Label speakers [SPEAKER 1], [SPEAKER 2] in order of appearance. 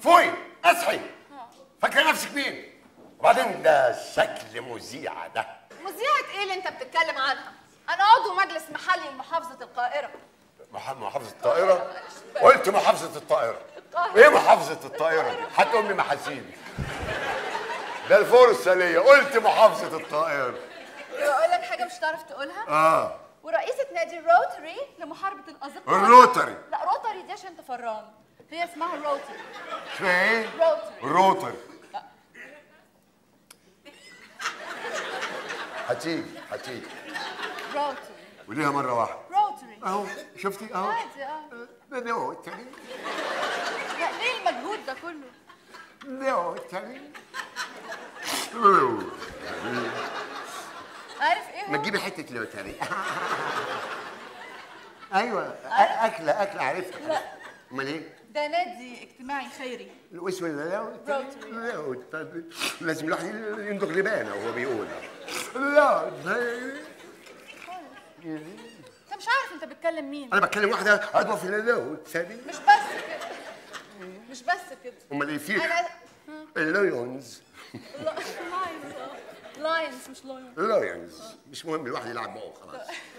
[SPEAKER 1] فوقي اصحي فاكره نفسك مين وبعدين ده شكل مذيع ده
[SPEAKER 2] مذيعة ايه اللي انت بتتكلم عنها؟ انا عضو مجلس محلي لمحافظة القاهرة
[SPEAKER 1] مح- محافظه الطائره قلت محافظه الطائره
[SPEAKER 2] القاهرة.
[SPEAKER 1] ايه محافظه الطائره دي هتقوم لي محاسيبي ده الفرصه ليا قلت محافظه الطائره
[SPEAKER 2] اقول لك حاجة مش هتعرف تقولها؟
[SPEAKER 1] اه
[SPEAKER 2] ورئيسة نادي الروتري لمحاربة الأزقة
[SPEAKER 1] الروتري.
[SPEAKER 2] لا روتري دي عشان انت فران هي اسمها الروتري
[SPEAKER 1] اسمها ايه
[SPEAKER 2] روتري
[SPEAKER 1] الروتري هتيجي هتيجي
[SPEAKER 2] روتري
[SPEAKER 1] وليها مره واحده
[SPEAKER 2] روتري
[SPEAKER 1] اهو شفتي اهو
[SPEAKER 2] عادي اه
[SPEAKER 1] روتري
[SPEAKER 2] لا ليه المجهود ده كله؟
[SPEAKER 1] روتري
[SPEAKER 2] عارف ايه
[SPEAKER 1] ما
[SPEAKER 2] هو؟
[SPEAKER 1] تجيبي حته لوتري ايوه أ- اكله اكله عارفها
[SPEAKER 2] لا.
[SPEAKER 1] امال ايه؟
[SPEAKER 2] ده نادي اجتماعي خيري
[SPEAKER 1] الاسود
[SPEAKER 2] روتري.
[SPEAKER 1] روتري لازم الواحد يندق لبانه وهو بيقول روتري
[SPEAKER 2] انت مش عارف انت بتكلم مين
[SPEAKER 1] انا بتكلم واحده عضوه في الروتري
[SPEAKER 2] مش بس كده مش بس كده
[SPEAKER 1] امال ايه في
[SPEAKER 2] انا
[SPEAKER 1] اللايونز
[SPEAKER 2] لاينز لاينز مش لاينز
[SPEAKER 1] لايونز مش مهم الواحد يلعب بقى خلاص